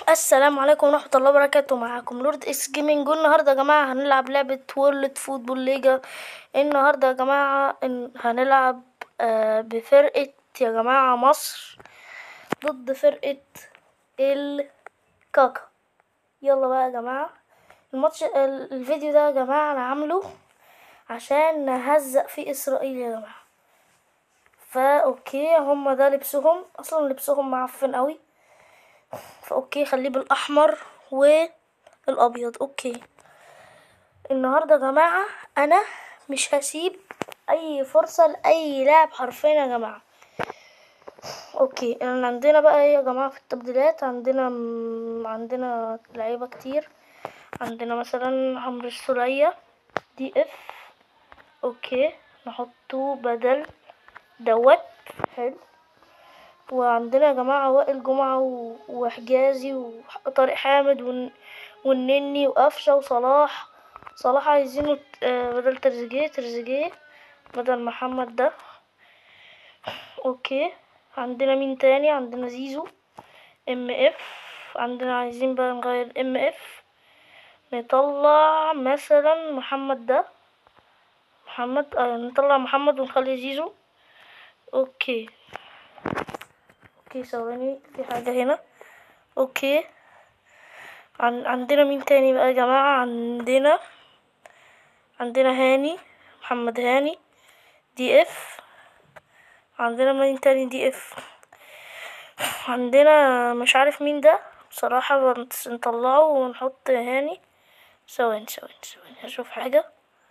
السلام عليكم ورحمة الله وبركاته معاكم لورد اكس جيمنج والنهاردة يا جماعة هنلعب لعبة وورلد فوتبول ليجا النهاردة يا جماعة إن- هنلعب آه، بفرقة يا جماعة مصر ضد فرقة الكاكا يلا بقى يا جماعة الماتش ال- الفيديو ده يا جماعة أنا عامله عشان نهزق في إسرائيل يا جماعة فا اوكي هما ده لبسهم اصلا لبسهم معفن قوي فاوكي خليه بالاحمر والابيض اوكي النهارده يا جماعه انا مش هسيب اي فرصه لاي لاعب حرفيا يا جماعه اوكي احنا عندنا بقى ايه يا جماعه في التبديلات عندنا م- عندنا لعيبه كتير عندنا مثلا عمرو السولية دي اف اوكي نحطه بدل دوت حلو وعندنا يا جماعة وائل جمعة و- وحجازي وطارق حامد والن- والنني وقفشة وصلاح صلاح عايزينه ت- آه، بدل تريزيجيه تريزيجيه بدل محمد ده اوكي عندنا مين تاني عندنا زيزو ام اف عندنا عايزين بقى نغير ام اف نطلع مثلا محمد ده محمد آه نطلع محمد ونخلي زيزو اوكي اوكي ثواني في حاجة هنا اوكي عن... عندنا مين تاني بقى يا جماعة عندنا عندنا هاني محمد هاني دي اف عندنا مين تاني دي اف عندنا مش عارف مين ده بصراحة بس نطلعه ونحط هاني ثواني ثواني ثواني هشوف حاجة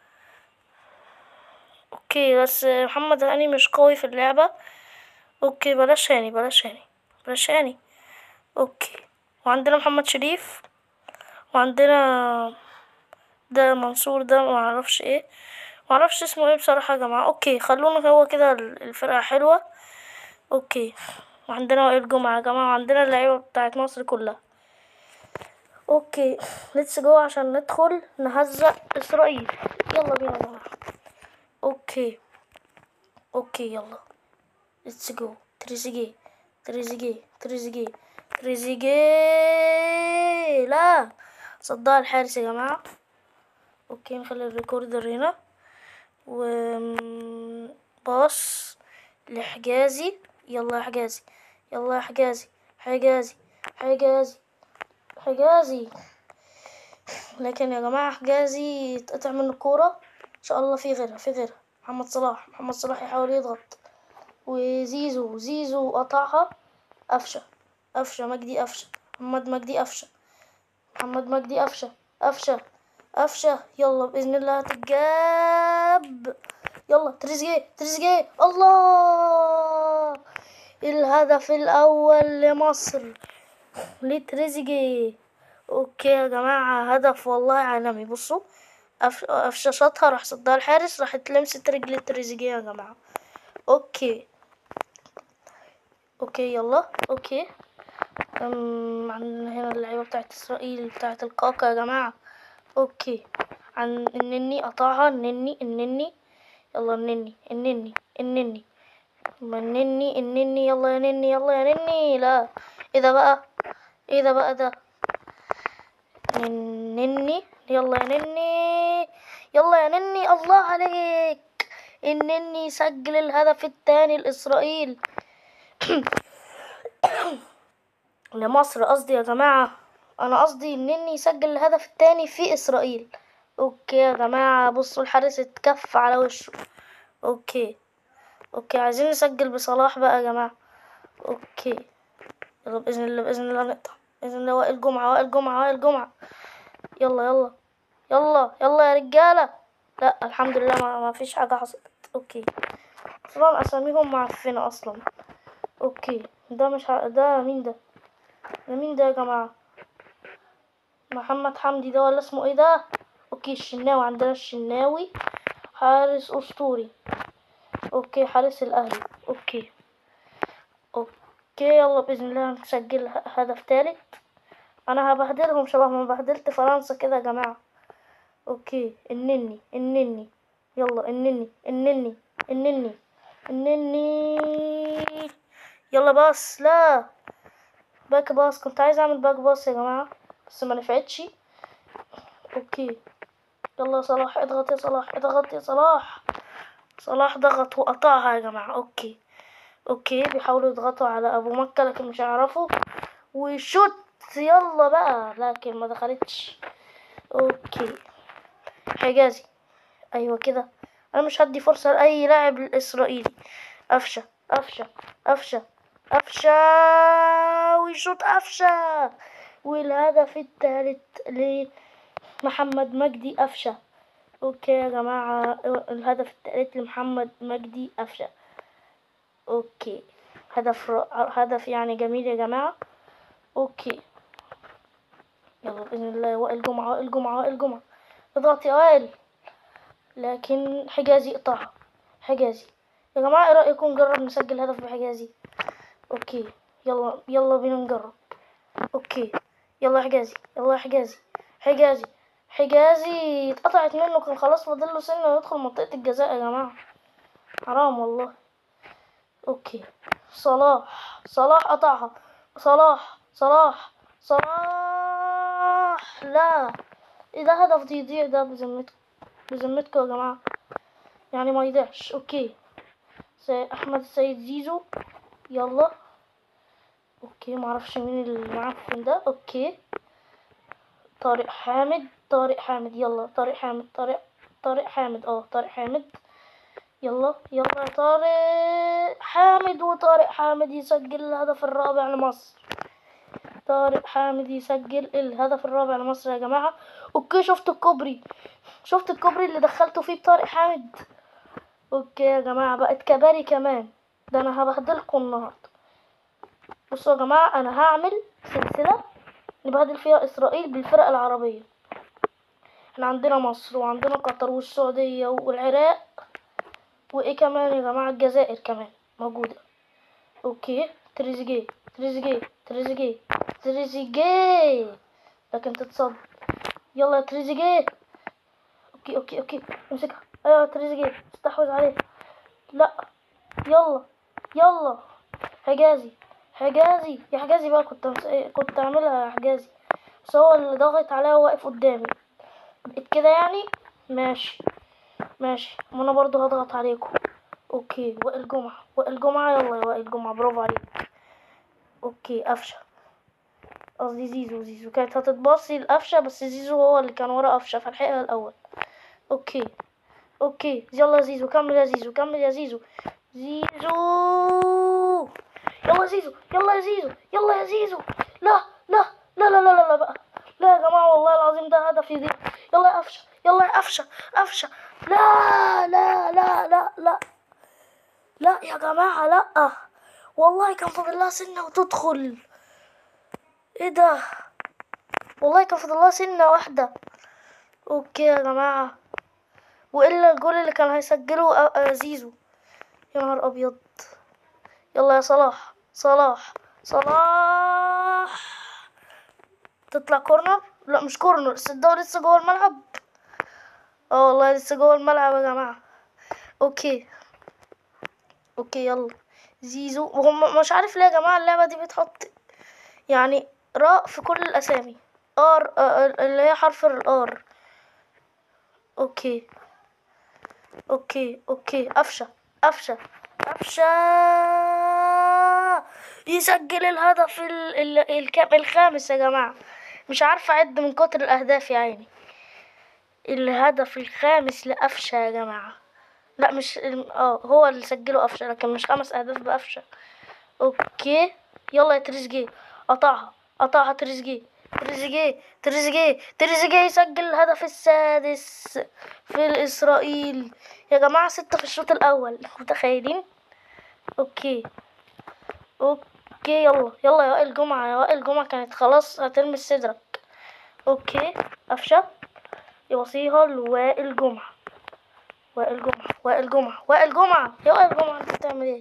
اوكي بس محمد هاني مش قوي في اللعبة اوكي بلاش هاني بلاش هاني بلاش هاني اوكي وعندنا محمد شريف وعندنا ده منصور ده معرفش ايه معرفش اسمه ايه بصراحة يا جماعة اوكي خلونا هو كده ال- الفرقة حلوة اوكي وعندنا وائل جمعة يا جماعة وعندنا اللعيبة بتاعت مصر كلها اوكي ليتس جو عشان ندخل نهزق اسرائيل يلا بينا يا جماعة اوكي اوكي يلا ليتس جو تريزيجيه تريزيجيه تريزيجيه تريزيجيه لا صدها الحارس يا جماعة اوكي نخلي الريكوردر هنا و باص لحجازي يلا يا حجازي يلا يا حجازي حجازي حجازي حجازي لكن يا جماعة حجازي يتقطع منه الكورة ان شاء الله في غيرها في غيرها محمد صلاح محمد صلاح يحاول يضغط وزيزو زيزو قطعها قفشة قفشة مجدي قفشة محمد مجدي قفشة محمد مجدي قفشة قفشة قفشة يلا بإذن الله هتتجاب يلا تريزيجيه تريزيجيه الله الهدف الأول لمصر لتريزيجيه اوكي يا جماعة هدف والله عالمي بصوا قف- قفشة شاطها راح صدها الحارس راحت لمست رجل تريزيجيه يا جماعة اوكي اوكي يلا اوكي أم عندنا هنا اللعيبة بتاعت اسرائيل بتاعت الكاكا يا جماعة اوكي عن النني قطعها النني النني يلا النني النني النني ما النني النني يلا يا نني يلا يا نني لا ايه ده بقى ايه ده بقى ده النني يلا يا نني يلا يا نني الله عليك النني سجل الهدف الثاني لإسرائيل لمصر قصدي يا جماعة أنا قصدي النني يسجل الهدف الثاني في إسرائيل أوكي يا جماعة بصوا الحارس اتكف على وشه أوكي أوكي عايزين نسجل بصلاح بقى يا جماعة أوكي يلا بإذن الله بإذن الله نقطع بإذن الله وائل جمعة وائل جمعة وائل جمعة يلا يلا يلا يلا يا رجالة لا الحمد لله ما, ما فيش حاجة حصلت أوكي أصلا أساميهم معفنة أصلا أوكي ده مش ه... ده مين ده ده مين ده يا جماعة محمد حمدي ده ولا اسمه ايه ده اوكي الشناوي عندنا الشناوي حارس اسطوري اوكي حارس الاهلي اوكي اوكي يلا باذن الله نسجل ه- هدف تالت انا هبهدلهم شبه ما بهدلت فرنسا كده يا جماعه اوكي النني النني يلا النني النني النني النني يلا بس لا باك باص كنت عايز اعمل باك باص يا جماعة بس ما نفعتش اوكي يلا يا صلاح اضغط يا صلاح اضغط يا صلاح صلاح ضغط وقطعها يا جماعة اوكي اوكي بيحاولوا يضغطوا على ابو مكة لكن مش هيعرفوا وشوت يلا بقى لكن ما دخلتش اوكي حجازي ايوه كده انا مش هدي فرصة لاي لاعب اسرائيلي قفشة قفشة قفشة قفشة ويشوط قفشة والهدف الثالث لمحمد مجدي قفشة اوكي يا جماعة الهدف الثالث لمحمد مجدي قفشة اوكي هدف ر... هدف يعني جميل يا جماعة اوكي يلا بإذن الله وائل جمعة وائل جمعة وائل جمعة اضغط يا وائل لكن حجازي قطعها حجازي يا جماعة ايه رأيكم نجرب نسجل هدف بحجازي اوكي يلا يلا بينا نجرب اوكي يلا يا حجازي يلا يا حجازي حجازي حجازي اتقطعت منه كان خلاص فاضل له سنة ويدخل منطقة الجزاء يا جماعة حرام والله اوكي صلاح صلاح قطعها صلاح صلاح صلاح لا ايه ده هدف يضيع ده بذمتكم بذمتكم يا جماعة يعني ما يضيعش اوكي سي- احمد السيد زيزو يلا اوكي معرفش مين اللي معفن ده اوكي طارق حامد طارق حامد يلا طارق حامد طارق طارق حامد اه طارق حامد يلا يلا يا طارق حامد وطارق حامد يسجل الهدف الرابع لمصر طارق حامد يسجل الهدف الرابع لمصر يا جماعة اوكي شفت الكوبري شفت الكوبري اللي دخلته فيه بطارق حامد اوكي يا جماعة بقت كباري كمان ده انا هبهدلكم النهاردة بصوا يا جماعة انا هعمل سلسلة نبهدل فيها اسرائيل بالفرق العربية احنا عندنا مصر وعندنا قطر والسعودية والعراق وايه كمان يا جماعة الجزائر كمان موجودة اوكي تريزيجيه تريزيجيه تريزيجيه تريزيجيه لكن تتصد يلا يا تريزيجيه اوكي اوكي اوكي امسكها ايوه يا تريزيجيه استحوذ عليه لا يلا يلا حجازي حجازي يا حجازي بقى كنت مس... كنت اعملها يا حجازي بس هو اللي ضاغط عليا وواقف قدامي بقيت كده يعني ماشي ماشي ما انا برضو هضغط عليكم اوكي وائل جمعة وائل جمعة يلا يا وائل جمعة برافو عليك اوكي قفشة قصدي زيزو زيزو كانت هتتباصي لقفشة بس زيزو هو اللي كان ورا قفشة فلحقها الأول اوكي اوكي يلا يا زيزو كمل يا زيزو كمل يا زيزو زيزو يلا يا زيزو يلا يا زيزو يلا يا زيزو لا لا لا لا لا لا, لا بقى لا يا جماعة والله العظيم ده هدف يضيع يلا يا قفشة يلا يا قفشة قفشة لا لا لا لا لا لا يا جماعة لا والله كان فاضل لها سنة وتدخل ايه ده والله كان فاضل لها سنة واحدة اوكي يا جماعة والا الجول اللي كان هيسجله أ- أ- زيزو يا نهار ابيض يلا يا صلاح صلاح صلاح تطلع كورنر لا مش كورنر الصدق لسه جوه الملعب اه والله لسه جوه الملعب يا جماعة اوكي اوكي يلا زيزو وهم مش عارف ليه يا جماعة اللعبة دي بتحط يعني راء في كل الاسامي ار آه، اللي هي حرف الار اوكي اوكي اوكي قفشة قفشة قفشة يسجل الهدف ال... ال... الكام الخامس يا جماعة مش عارفة أعد من كتر الأهداف يا عيني الهدف الخامس لقفشة يا جماعة لا مش اه هو اللي سجله قفشة لكن مش خمس أهداف بقفشة اوكي يلا يا تريزيجيه قطعها قطعها تريزيجيه تريزيجيه تريزيجيه تريزيجيه يسجل الهدف السادس في إسرائيل يا جماعة ستة في الشوط الأول متخيلين اوكي اوكي يلا يلا يا وائل جمعة يا وائل جمعة كانت خلاص هتلمس صدرك اوكي قفشة يوصيها لوائل جمعة وائل جمعة وائل جمعة وائل جمعة يا وائل جمعة انت بتعمل ايه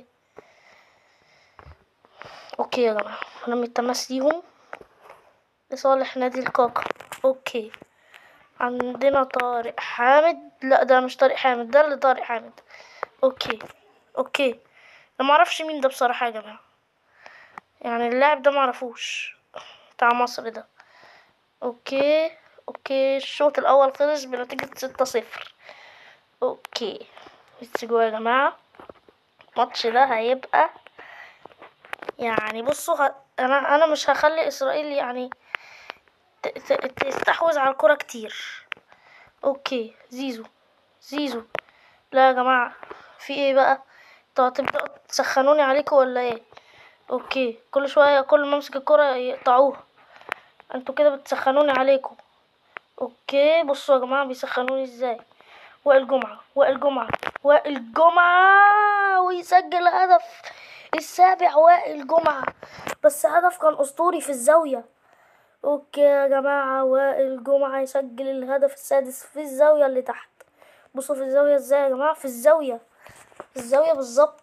اوكي يا جماعة رمي التماس ليهم لصالح نادي القاقة اوكي عندنا طارق حامد لا ده مش طارق حامد ده اللي طارق حامد اوكي اوكي انا معرفش مين ده بصراحة يا جماعة يعني اللاعب ده معرفوش بتاع مصر ده اوكي اوكي الشوط الاول خلص بنتيجة ستة صفر اوكي ليتس جو يا جماعة الماتش ده هيبقى يعني بصوا ه... انا انا مش هخلي اسرائيل يعني ت... ت... تستحوذ على الكرة كتير اوكي زيزو زيزو لا يا جماعة في ايه بقى انتوا هتبدأوا تسخنوني عليكم ولا ايه اوكي كل شوية كل ما امسك الكرة يقطعوها انتوا كده بتسخنوني عليكم اوكي بصوا يا جماعة بيسخنوني ازاي وائل جمعة وائل جمعة وائل جمعة ويسجل هدف السابع وائل جمعة بس هدف كان اسطوري في الزاوية اوكي يا جماعة وائل جمعة يسجل الهدف السادس في الزاوية اللي تحت بصوا في الزاوية ازاي يا جماعة في الزاوية في الزاوية بالظبط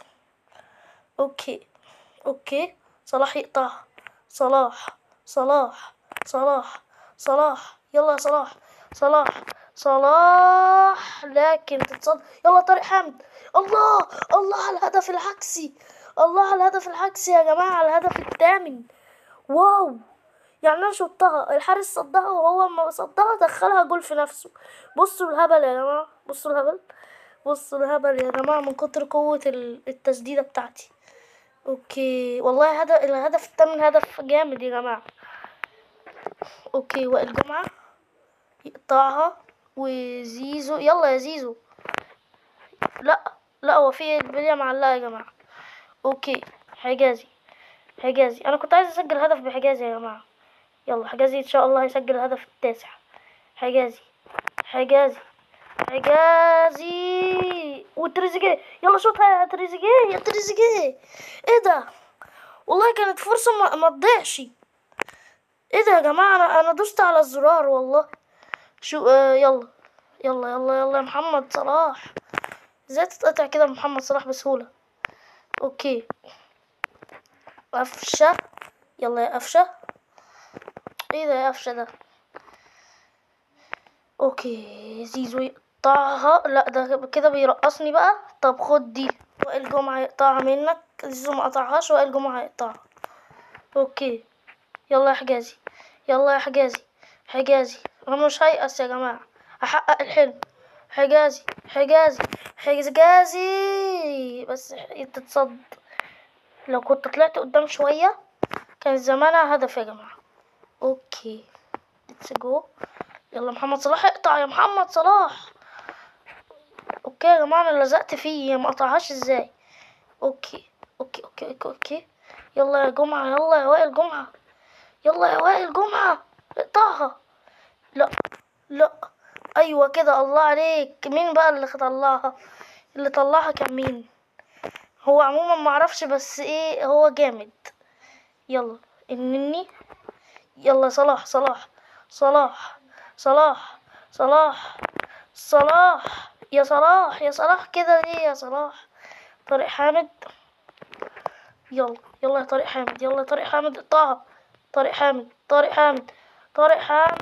اوكي اوكي صلاح يقطعها صلاح صلاح صلاح صلاح يلا يا صلاح صلاح صلاح لكن تتصد يلا طارق حامد الله الله على الهدف العكسي الله على الهدف العكسي يا جماعة على الهدف الثامن واو يعني انا شطها الحارس صدها وهو ما صدها دخلها جول في نفسه بصوا الهبل يا جماعة بصوا الهبل بصوا الهبل يا جماعة من كتر قوة ال- التسديدة بتاعتي اوكي والله هدف الهدف الثامن هدف جامد يا جماعة اوكي وائل جمعة يقطعها وزيزو يلا يا زيزو لا لا هو في البلية معلقة يا جماعة اوكي حجازي حجازي انا كنت عايز اسجل هدف بحجازي يا جماعة يلا حجازي ان شاء الله هيسجل الهدف التاسع حجازي حجازي حجازي وتريزيجيه يلا شوطها يا تريزيجيه يا تريزيجيه ايه ده والله كانت فرصة ما, ما تضيعش ايه ده يا جماعة انا انا دوست على الزرار والله شو آه يلا يلا يلا يلا يا محمد صلاح ازاي تتقطع كده محمد صلاح بسهولة اوكي قفشة يلا يا قفشة ايه ده يا قفشة ده اوكي زيزو يقطعها لا ده كده بيرقصني بقى طب خد دي وائل جمعة يقطعها منك زيزو ما قطعهاش وائل جمعة هيقطعها اوكي يلا يا حجازي يلا يا حجازي حجازي انا مش هيأس يا جماعة هحقق الحلم حجازي حجازي حجازي بس تتصد لو كنت طلعت قدام شوية كان زمانها هدف يا جماعة اوكي ليتس جو يلا محمد صلاح اقطع يا محمد صلاح اوكي يا جماعة انا لزقت فيه ما قطعهاش ازاي اوكي اوكي اوكي اوكي, أوكي. يلا يا جمعة يلا يا وائل جمعة يلا يا وائل جمعة اقطعها لا لا ايوه كده الله عليك مين بقى اللي طلعها اللي طلعها كان مين هو عموما معرفش بس ايه هو جامد يلا النني يلا صلاح صلاح صلاح صلاح صلاح صلاح يا صلاح يا صلاح كده ليه يا صلاح طارق حامد يلا يلا يا طارق حامد يلا يا طارق حامد اقطعها طارق حامد طارق حامد طارق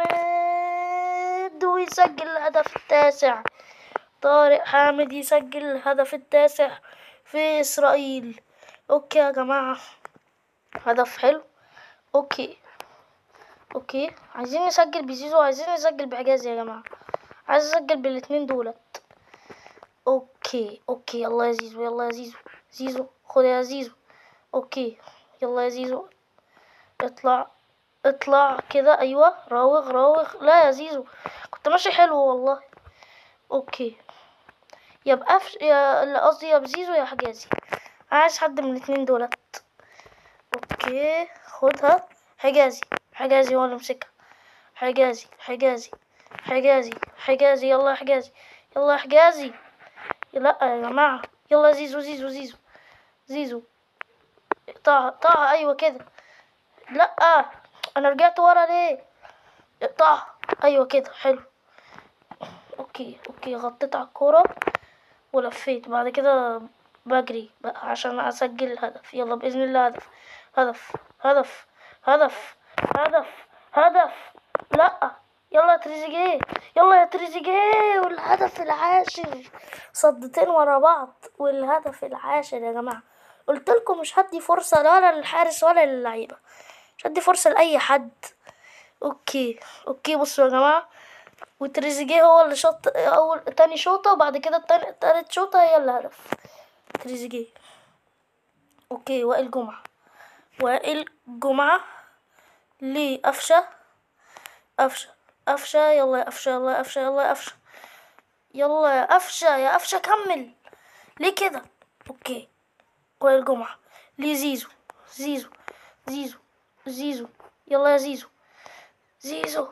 حامد ويسجل الهدف التاسع طارق حامد يسجل الهدف التاسع في إسرائيل أوكي يا جماعة هدف حلو أوكي أوكي عايزين نسجل بزيزو عايزين نسجل بحجازي يا جماعة عايز أسجل بالاتنين دولت أوكي أوكي يلا يا زيزو يلا يا زيزو زيزو خد يا زيزو أوكي يلا يا زيزو اطلع اطلع كده ايوه راوغ راوغ لا يا زيزو كنت ماشي حلو والله اوكي يا بقفش يا لا قصدي يا بزيزو يا حجازي عايز حد من الاتنين دولت اوكي خدها حجازي حجازي هو اللي مسكها حجازي حجازي حجازي حجازي يلا يا حجازي يلا يا حجازي لا يا جماعة يلا يا زيزو زيزو زيزو زيزو اقطعها اقطعها ايوه كده لا انا رجعت ورا ليه اقطعها ايوه كده حلو اوكي اوكي غطيت على الكوره ولفيت بعد كده بجري بقى عشان اسجل الهدف يلا باذن الله هدف هدف هدف هدف هدف هدف لا يلا يا تريزيجيه يلا يا تريزيجيه والهدف العاشر صدتين ورا بعض والهدف العاشر يا جماعه قلت لكم مش هدي فرصة ولا للحارس ولا للعيبة مش هدي فرصة لأي حد اوكي اوكي بصوا يا جماعة وتريزيجيه هو اللي شط اول تاني شوطة وبعد كده التاني تالت شوطة هي اللي هدف تريزيجيه اوكي وائل جمعة وائل جمعة لقفشة قفشة قفشة يلا يا قفشة يلا يا قفشة يلا يا قفشة يلا يا قفشة يا قفشة كمل ليه كده اوكي وائل جمعة ليه زيزو زيزو زيزو زيزو يلا يا زيزو زيزو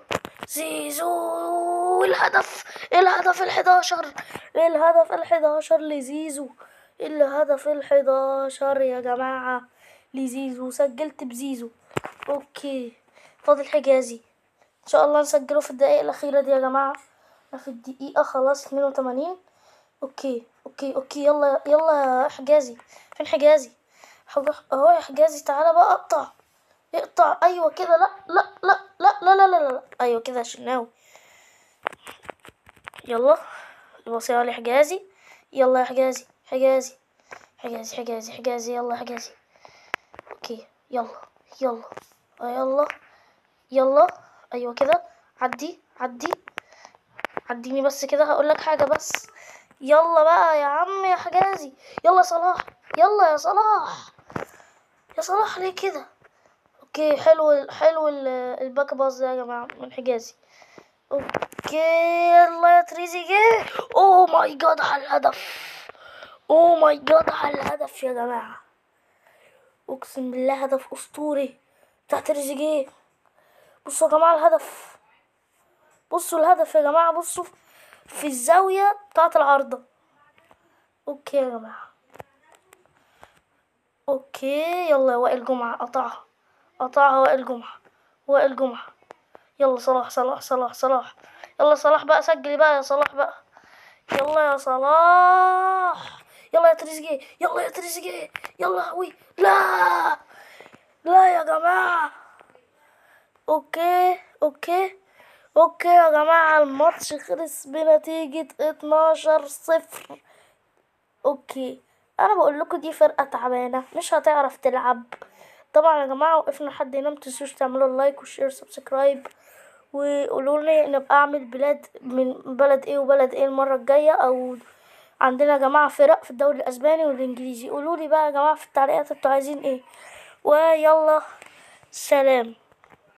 زيزو الهدف الهدف الحداشر الهدف الحداشر لزيزو الهدف الحداشر يا جماعة لزيزو سجلت بزيزو اوكي فاضل حجازي ان شاء الله نسجله في الدقائق الاخيرة دي يا جماعة في الدقيقة خلاص اتنين وتمانين اوكي اوكي اوكي يلا يلا يا حجازي فين حجازي حج- اهو يا حجازي تعالى بقى اقطع اقطع ايوه كده لا لا لا لا لا لا لا, لا. ايوه كده يا شناوي يلا الوصية لحجازي يلا يا حجازي حجازي حجازي حجازي حجازي يلا يا حجازي اوكي يلا يلا آه يلا يلا ايوه كده عدي عدي عديني بس كده هقول لك حاجه بس يلا بقى يا عم يا حجازي يلا يا صلاح يلا يا صلاح يا صلاح ليه كده اوكي حلو حلو ال- الباك باص ده يا جماعه من حجازي اوكي يلا يا تريزيجيه اوه ماي جاد على الهدف اوه ماي جاد على الهدف يا جماعه اقسم بالله هدف اسطوري بتاع تريزيجيه بصوا يا جماعه الهدف بصوا الهدف يا جماعه بصوا في الزاويه بتاعه العارضه اوكي يا جماعه اوكي يلا يا وائل جمعه قطعها قطعها وائل جمعه وائل جمعه يلا صلاح صلاح صلاح صلاح يلا صلاح بقى سجل بقى يا صلاح بقى يلا يا صلاح يلا يا تريزيجيه يلا يا تريزيجيه يلا هوي لا لا يا جماعة اوكي اوكي اوكي يا جماعة الماتش خلص بنتيجة اتناشر صفر اوكي انا بقول لكم دي فرقة تعبانة مش هتعرف تلعب طبعا يا جماعة وقفنا لحد هنا متنسوش تعملوا لايك وشير سبسكرايب وقولوا لي نبقى اعمل بلاد من بلد ايه وبلد ايه المرة الجاية او عندنا يا جماعة فرق في الدوري الاسباني والانجليزي قولوا لي بقى يا جماعة في التعليقات انتوا عايزين ايه ويلا سلام